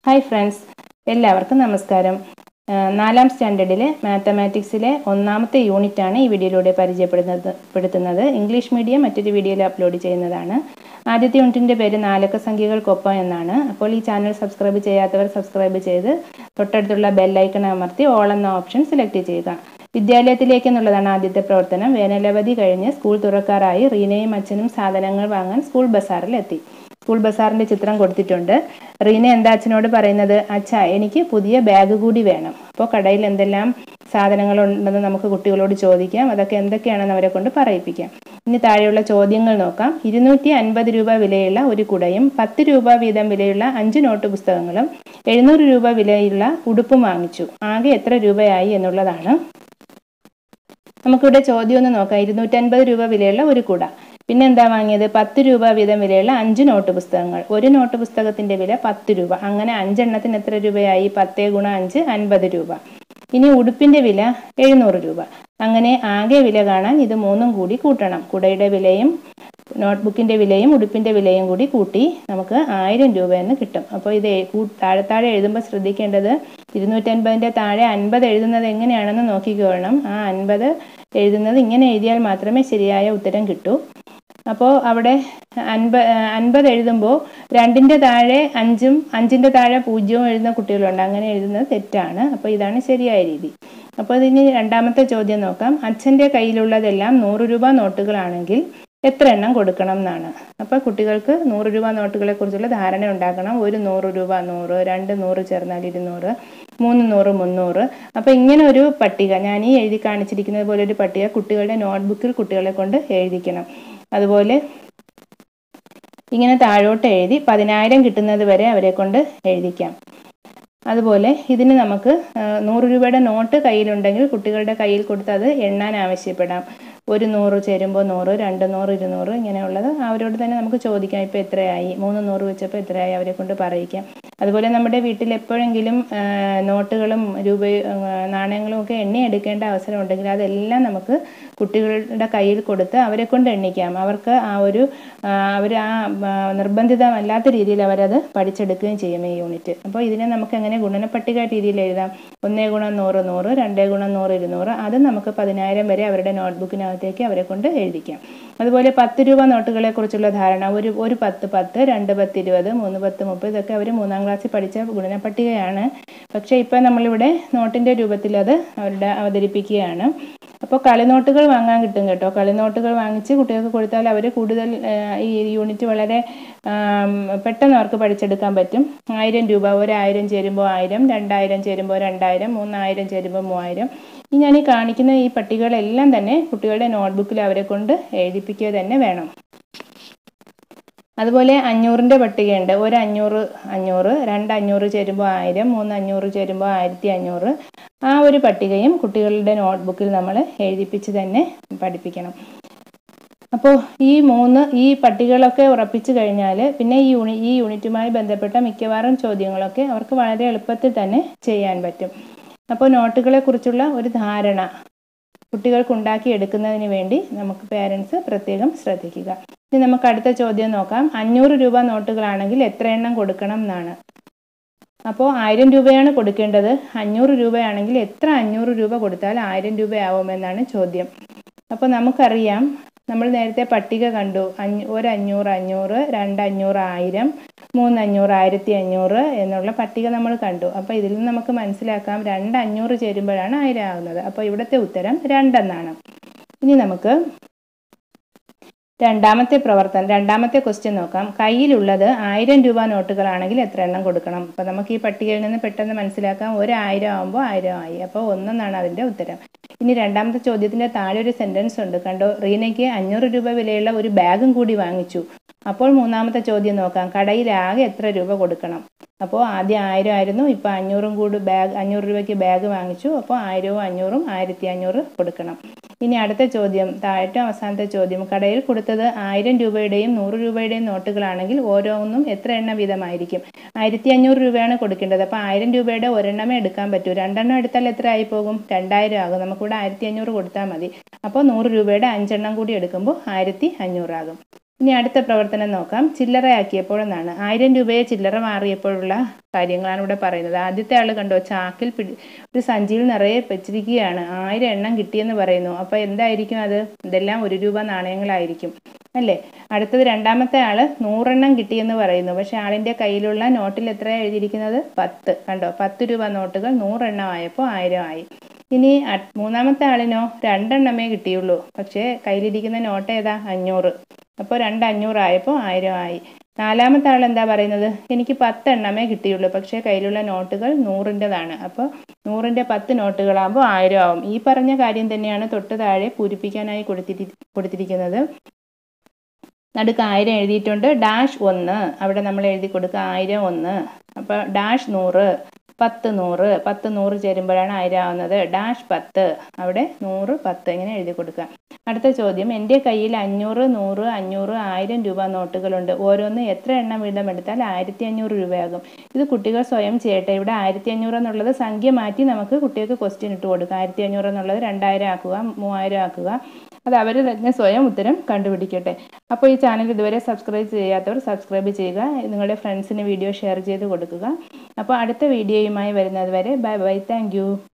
hi friends എല്ലാവർക്കും നമസ്കാരം ആ, നാലാം സ്റ്റാൻഡേർഡിലെ മാത്തമാറ്റിക്സിലെ ഒന്നാമത്തെ യൂണിറ്റാണ് ഈ വീഡിയോയിലൂടെ പരിചയപ്പെടുന്നത് പെടുത്തുന്നത് ഇംഗ്ലീഷ് മീഡിയം മറ്റൊരു വീഡിയോയിൽ അപ്ലോഡ് ചെയ്യുന്നതാണ് ആദ്യത്തെ യൂണിറ്റിൻ്റെ പേര് നാലക്ക സംഖ്യകൾക്കൊപ്പം എന്നാണ് അപ്പോൾ ഈ ചാനൽ സബ്സ്ക്രൈബ് ചെയ്യാത്തവർ സബ്സ്ക്രൈബ് ചെയ്ത് തൊട്ടടുത്തുള്ള ബെല്ലൈക്കൺ അമർത്തി ഓൾ എന്ന ഓപ്ഷൻ സെലക്ട് ചെയ്യുക വിദ്യാലയത്തിലേക്ക് എന്നുള്ളതാണ് ആദ്യത്തെ പ്രവർത്തനം വേനലവധി കഴിഞ്ഞ് സ്കൂൾ തുറക്കാറായി റീനയും അച്ഛനും സാധനങ്ങൾ വാങ്ങാൻ സ്കൂൾ ബസാറിലെത്തി സ്കൂൾ ബസാറിന്റെ ചിത്രം കൊടുത്തിട്ടുണ്ട് റീന എന്താ അച്ഛനോട് പറയുന്നത് അച്ഛ എനിക്ക് പുതിയ ബാഗ് കൂടി വേണം അപ്പോൾ കടയിൽ എന്തെല്ലാം സാധനങ്ങൾ ഉണ്ടെന്ന് നമുക്ക് കുട്ടികളോട് ചോദിക്കാം അതൊക്കെ എന്തൊക്കെയാണെന്ന് അവരെ കൊണ്ട് പറയിപ്പിക്കാം ഇനി താഴെയുള്ള ചോദ്യങ്ങൾ നോക്കാം ഇരുന്നൂറ്റി അൻപത് രൂപ വിലയുള്ള ഒരു കുടയും പത്ത് രൂപ വീതം വിലയുള്ള അഞ്ച് നോട്ട് പുസ്തകങ്ങളും എഴുന്നൂറ് രൂപ വിലയുള്ള ഉടുപ്പും വാങ്ങിച്ചു ആകെ എത്ര രൂപയായി എന്നുള്ളതാണ് നമുക്കിവിടെ ചോദ്യം ഒന്ന് നോക്കാം ഇരുന്നൂറ്റൻപത് രൂപ വിലയുള്ള ഒരു കുട പിന്നെ എന്താ വാങ്ങിയത് പത്ത് രൂപ വീതം വിലയുള്ള അഞ്ച് നോട്ട് പുസ്തകങ്ങൾ ഒരു നോട്ട് പുസ്തകത്തിന്റെ വില പത്ത് രൂപ അങ്ങനെ അഞ്ചെണ്ണത്തിന് എത്ര രൂപയായി പത്തേ ഗുണം അഞ്ച് അൻപത് രൂപ ഇനി ഉടുപ്പിന്റെ വില എഴുന്നൂറ് രൂപ അങ്ങനെ ആകെ വില കാണാൻ ഇത് മൂന്നും കൂടി കൂട്ടണം കുടയുടെ വിലയും നോട്ട്ബുക്കിന്റെ വിലയും ഉടുപ്പിന്റെ വിലയും കൂടി കൂട്ടി നമുക്ക് ആയിരം രൂപ എന്ന് കിട്ടും അപ്പോൾ ഇത് എ- കൂ- താഴെ താഴെ എഴുതുമ്പോൾ ശ്രദ്ധിക്കേണ്ടത് ഇരുന്നൂറ്റൻപതിന്റെ താഴെ അൻപത് എഴുതുന്നത് എങ്ങനെയാണെന്ന് നോക്കിക്കോളണം ആ അൻപത് എഴുതുന്നത് ഇങ്ങനെ എഴുതിയാൽ മാത്രമേ ശരിയായ ഉത്തരം കിട്ടൂ അപ്പോൾ അവിടെ അൻപ അൻപത് എഴുതുമ്പോൾ രണ്ടിൻ്റെ താഴെ അഞ്ചും അഞ്ചിൻ്റെ താഴെ പൂജ്യവും എഴുതുന്ന കുട്ടികളുണ്ട് അങ്ങനെ എഴുതുന്നത് തെറ്റാണ് അപ്പോൾ ഇതാണ് ശരിയായ രീതി അപ്പോൾ ഇതിന് രണ്ടാമത്തെ ചോദ്യം നോക്കാം അച്ഛൻ്റെ കയ്യിലുള്ളതെല്ലാം നൂറ് രൂപ നോട്ടുകളാണെങ്കിൽ എത്ര എണ്ണം കൊടുക്കണം എന്നാണ് അപ്പോൾ കുട്ടികൾക്ക് നൂറ് രൂപ നോട്ടുകളെ കുറിച്ചുള്ള ധാരണ ഉണ്ടാക്കണം ഒരു നൂറ് രൂപ നൂറ് രണ്ട് നൂറ് ചേർന്നാൽ ഇരുന്നൂറ് മൂന്ന് നൂറ് മുന്നൂറ് അപ്പോൾ ഇങ്ങനെ ഒരു പട്ടിക ഞാൻ ഈ എഴുതി കാണിച്ചിരിക്കുന്നത് പോലെ ഒരു പട്ടിക കുട്ടികളുടെ നോട്ട്ബുക്കിൽ കുട്ടികളെ കൊണ്ട് എഴുതിക്കണം അതുപോലെ ഇങ്ങനെ താഴോട്ട് എഴുതി പതിനായിരം കിട്ടുന്നത് വരെ അവരെ കൊണ്ട് എഴുതിക്കാം അതുപോലെ ഇതിന് നമുക്ക് ആ, നൂറ് രൂപയുടെ നോട്ട് കയ്യിലുണ്ടെങ്കിൽ കുട്ടികളുടെ കയ്യിൽ കൊടുത്ത് അത് എണ്ണാൻ ആവശ്യപ്പെടാം ഒരു നൂറ് ചേരുമ്പോൾ നൂറ് രണ്ട് നൂറ് ഇരുന്നൂറ് ഇങ്ങനെയുള്ളത് അവരോട് തന്നെ നമുക്ക് ചോദിക്കാം ഇപ്പോൾ എത്രയായി മൂന്ന് നൂറ് വെച്ചപ്പോൾ എത്രയായി അവരെ കൊണ്ട് പറയിക്കാം അതുപോലെ നമ്മുടെ വീട്ടിൽ എപ്പോഴെങ്കിലും ആ, നോട്ടുകളും രൂപ ആ, നാണയങ്ങളും ഒക്കെ എണ്ണി എടുക്കേണ്ട അവസരം ഉണ്ടെങ്കിൽ അതെല്ലാം നമുക്ക് കുട്ടികളുടെ കയ്യിൽ കൊടുത്ത് അവരെ കൊണ്ട് എണ്ണിക്കാം അവർക്ക് ആ ഒരു അവർ ആ ആ, നിർബന്ധിതമല്ലാത്ത രീതിയിൽ അവരത് പഠിച്ചെടുക്കുകയും ചെയ്യും ഈ യൂണിറ്റ് അപ്പോൾ ഇതിനെ നമുക്ക് എങ്ങനെ ഗുണനപ്പട്ടിക രീതിയിൽ എഴുതാം ഒന്നേ ഗുണം നൂറ് നൂറ് രണ്ടേ ഗുണം നൂറ് ഇരുന്നൂറ് അത് നമുക്ക് പതിനായിരം വരെ അവരുടെ നോട്ട്ബുക്കിനകത്തേക്ക് അവരെ കൊണ്ട് എഴുതിക്കാം അതുപോലെ പത്ത് രൂപ നോട്ടുകളെ കുറിച്ചുള്ള ധാരണ ഒരു ഒരു പത്ത് പത്ത് രണ്ട് പത്ത് ഇരുപത് മൂന്ന് പത്ത് മുപ്പത് ഇതൊക്കെ അവർ മൂന്നാം ക്ലാസ്സിൽ പഠിച്ച ഗുണനപ്പട്ടികയാണ് പക്ഷേ ഇപ്പം നമ്മളിവിടെ നോട്ടിൻ്റെ രൂപത്തിൽ അത് അവരുടെ അവതരിപ്പിക്കുകയാണ് അപ്പോൾ കളിനോട്ടുകൾ വാങ്ങാൻ കിട്ടും കേട്ടോ കളിനോട്ടുകൾ വാങ്ങിച്ച് കുട്ടികൾക്ക് കൊടുത്താൽ അവർ കൂടുതൽ ആ, ഈ യൂണിറ്റ് വളരെ ആം, പെട്ടെന്ന് അവർക്ക് പഠിച്ചെടുക്കാൻ പറ്റും ആയിരം രൂപ ഒരായിരം ചേരുമ്പോൾ ആയിരം രണ്ടായിരം ചേരുമ്പോൾ രണ്ടായിരം മൂന്നായിരം ചേരുമ്പോൾ മൂവായിരം ഈ ഞാൻ ഈ കാണിക്കുന്ന ഈ പട്ടികകളെല്ലാം തന്നെ കുട്ടികളുടെ നോട്ട്ബുക്കിൽ അവരെ കൊണ്ട് എഴുതിപ്പിക്കുക തന്നെ വേണം അതുപോലെ അഞ്ഞൂറിൻ്റെ പട്ടികയുണ്ട് ഒരു അഞ്ഞൂറ് അഞ്ഞൂറ് രണ്ട് അഞ്ഞൂറ് ചേരുമ്പോൾ ആയിരം മൂന്ന് അഞ്ഞൂറ് ചേരുമ്പോൾ ആയിരത്തി അഞ്ഞൂറ് ആ ഒരു പട്ടികയും കുട്ടികളുടെ നോട്ട്ബുക്കിൽ നമ്മൾ എഴുതിപ്പിച്ച് തന്നെ പഠിപ്പിക്കണം അപ്പോൾ ഈ മൂന്ന് ഈ പട്ടികകളൊക്കെ ഉറപ്പിച്ചു കഴിഞ്ഞാൽ പിന്നെ ഈ യൂണി ഈ യൂണിറ്റുമായി ബന്ധപ്പെട്ട മിക്കവാറും ചോദ്യങ്ങളൊക്കെ അവർക്ക് വളരെ എളുപ്പത്തിൽ തന്നെ ചെയ്യാൻ പറ്റും അപ്പോൾ നോട്ടുകളെ കുറിച്ചുള്ള ഒരു ധാരണ കുട്ടികൾക്ക് ഉണ്ടാക്കി എടുക്കുന്നതിന് വേണ്ടി നമുക്ക് പേരൻസ് പ്രത്യേകം ശ്രദ്ധിക്കുക ഇനി നമുക്ക് അടുത്ത ചോദ്യം നോക്കാം അഞ്ഞൂറ് രൂപ നോട്ടുകളാണെങ്കിൽ എത്ര എണ്ണം കൊടുക്കണം എന്നാണ് അപ്പോൾ ആയിരം രൂപയാണ് കൊടുക്കേണ്ടത് അഞ്ഞൂറ് രൂപയാണെങ്കിൽ എത്ര അഞ്ഞൂറ് രൂപ കൊടുത്താൽ ആയിരം രൂപയാവുമെന്നാണ് ചോദ്യം അപ്പോൾ നമുക്കറിയാം നമ്മൾ നേരത്തെ പട്ടിക കണ്ടു അഞ്ഞൂ ഒരു അഞ്ഞൂറ് അഞ്ഞൂറ് രണ്ട് അഞ്ഞൂറ് ആയിരം മൂന്ന് അഞ്ഞൂറ് ആയിരത്തി അഞ്ഞൂറ് എന്നുള്ള പട്ടിക നമ്മൾ കണ്ടു അപ്പോൾ ഇതിൽ നിന്ന് നമുക്ക് മനസ്സിലാക്കാം രണ്ട് അഞ്ഞൂറ് ചേരുമ്പോഴാണ് ആയിരം ആകുന്നത് അപ്പോൾ ഇവിടുത്തെ ഉത്തരം രണ്ടെന്നാണ് ഇനി നമുക്ക് രണ്ടാമത്തെ പ്രവർത്തനം രണ്ടാമത്തെ ക്വസ്റ്റ്യൻ നോക്കാം കയ്യിലുള്ളത് ആയിരം രൂപ നോട്ടുകളാണെങ്കിൽ എത്ര എണ്ണം കൊടുക്കണം അപ്പോൾ നമുക്ക് ഈ പട്ടികയിൽ നിന്ന് പെട്ടെന്ന് മനസ്സിലാക്കാം ഒരു ആയിരം ആകുമ്പോൾ ആയിരം ആയി അപ്പോൾ ഒന്നെന്നാണ് അതിൻ്റെ ഉത്തരം ഇനി രണ്ടാമത്തെ ചോദ്യത്തിൻ്റെ താഴെ ഒരു സെൻറ്റൻസ് ഉണ്ട് കണ്ടോ റീനയ്ക്ക് അഞ്ഞൂറ് രൂപ വിലയുള്ള ഒരു ബാഗും കൂടി വാങ്ങിച്ചു അപ്പോൾ മൂന്നാമത്തെ ചോദ്യം നോക്കാം കടയിൽ ആകെ എത്ര രൂപ കൊടുക്കണം അപ്പോൾ ആദ്യം ആയിരം ആയിരുന്നു ഇപ്പോൾ അഞ്ഞൂറും കൂടി ബാഗ് അഞ്ഞൂറ് രൂപയ്ക്ക് ബാഗ് വാങ്ങിച്ചു അപ്പോൾ ആയിരവും അഞ്ഞൂറും ആയിരത്തി അഞ്ഞൂറ് കൊടുക്കണം ഇനി അടുത്ത ചോദ്യം താഴത്തെ അവസാനത്തെ ചോദ്യം കടയിൽ കൊടുത്തത് ആയിരം രൂപയുടെയും നൂറ് രൂപയുടെയും നോട്ടുകളാണെങ്കിൽ ഓരോന്നും എത്ര എണ്ണം വീതമായിരിക്കും ആയിരത്തി അഞ്ഞൂറ് രൂപയാണ് കൊടുക്കേണ്ടത് അപ്പോൾ ആയിരം രൂപയുടെ ഒരെണ്ണമേ എടുക്കാൻ പറ്റൂ രണ്ടെണ്ണം എടുത്താൽ എത്ര ആയി പോകും രണ്ടായിരം ആകും നമുക്കിവിടെ ആയിരത്തി അഞ്ഞൂറ് കൊടുത്താൽ മതി അപ്പോൾ നൂറ് രൂപയുടെ അഞ്ചെണ്ണം കൂടി എടുക്കുമ്പോൾ ആയിരത്തി അഞ്ഞൂറാകും ഇനി അടുത്ത പ്രവർത്തനം നോക്കാം ചില്ലറയാക്കിയപ്പോഴെന്നാണ് ആയിരം രൂപയെ ചില്ലറ മാറിയപ്പോഴുള്ള കാര്യങ്ങളാണ് ഇവിടെ പറയുന്നത് ആദ്യത്തെ ആൾ കണ്ടോ ചാക്കിൽ പിടി ഒരു സഞ്ചിയിൽ നിറയെ വെച്ചിരിക്കുകയാണ് ആയിരം എണ്ണം കിട്ടിയെന്ന് പറയുന്നു അപ്പോൾ എന്തായിരിക്കും അത് ഇതെല്ലാം ഒരു രൂപ നാണയങ്ങളായിരിക്കും അല്ലേ അടുത്തത് രണ്ടാമത്തെ ആൾ നൂറെണ്ണം കിട്ടിയെന്ന് പറയുന്നു പക്ഷെ ആളിൻ്റെ കയ്യിലുള്ള നോട്ടിൽ എത്രയാണ് എഴുതിയിരിക്കുന്നത് പത്ത് കണ്ടോ പത്ത് രൂപ നോട്ടുകൾ നൂറെണ്ണം ആയപ്പോൾ ആയിരം ആയി ഇനി അ- മൂന്നാമത്തെ ആളിനോ രണ്ടെണ്ണമേ കിട്ടിയുള്ളൂ പക്ഷേ കയ്യിലിരിക്കുന്ന നോട്ട് ഏതാ അഞ്ഞൂറ് അപ്പോൾ രണ്ട് അഞ്ഞൂറായപ്പോൾ ആയിരം ആയി നാലാമത്തെ ആൾ എന്താ പറയുന്നത് എനിക്ക് പത്തെണ്ണമേ കിട്ടിയുള്ളൂ പക്ഷേ കയ്യിലുള്ള നോട്ടുകൾ നൂറിൻ്റെതാണ് അപ്പോൾ നൂറിൻ്റെ പത്ത് നോട്ടുകളാകുമ്പോൾ ആയിരം ആവും ഈ പറഞ്ഞ കാര്യം തന്നെയാണ് തൊട്ട് താഴെ പൂരിപ്പിക്കാനായി കൊടുത്തിരി കൊടുത്തിരിക്കുന്നത് നടുക്ക് ആയിരം എഴുതിയിട്ടുണ്ട് ഡാഷ് ഒന്ന് അവിടെ നമ്മൾ എഴുതി കൊടുക്കുക ആയിരം ഒന്ന് അപ്പോൾ ഡാഷ് നൂറ് പത്ത് നൂറ് പത്ത് നൂറ് ചേരുമ്പോഴാണ് ആയിരം ആവുന്നത് ഡാഷ് പത്ത് അവിടെ നൂറ് പത്ത് ഇങ്ങനെ എഴുതി കൊടുക്കുക അടുത്ത ചോദ്യം എൻ്റെ കയ്യിൽ അഞ്ഞൂറ് നൂറ് അഞ്ഞൂറ് ആയിരം രൂപ നോട്ടുകളുണ്ട് ഓരോന്ന് എത്ര എണ്ണം വീതം എടുത്താൽ ആയിരത്തി അഞ്ഞൂറ് രൂപയാകും ഇത് കുട്ടികൾ സ്വയം ചെയ്യട്ടെ ഇവിടെ ആയിരത്തി അഞ്ഞൂറ് എന്നുള്ളത് സംഖ്യ മാറ്റി നമുക്ക് കുട്ടികൾക്ക് ക്വസ്റ്റ്യൻ ഇട്ട് കൊടുക്കാം ആയിരത്തി അഞ്ഞൂറ് എന്നുള്ളത് രണ്ടായിരം ആക്കുക മൂവായിരം ആക്കുക അത് അവർ തന്നെ സ്വയം ഉത്തരം കണ്ടുപിടിക്കട്ടെ അപ്പോൾ ഈ ചാനൽ ഇതുവരെ സബ്സ്ക്രൈബ് ചെയ്യാത്തവർ സബ്സ്ക്രൈബ് ചെയ്യുക നിങ്ങളുടെ ഫ്രണ്ട്സിന് വീഡിയോ ഷെയർ ചെയ്ത് കൊടുക്കുക അപ്പോൾ അടുത്ത വീഡിയോയുമായി വരുന്നത് വരെ ബൈ ബൈ താങ്ക്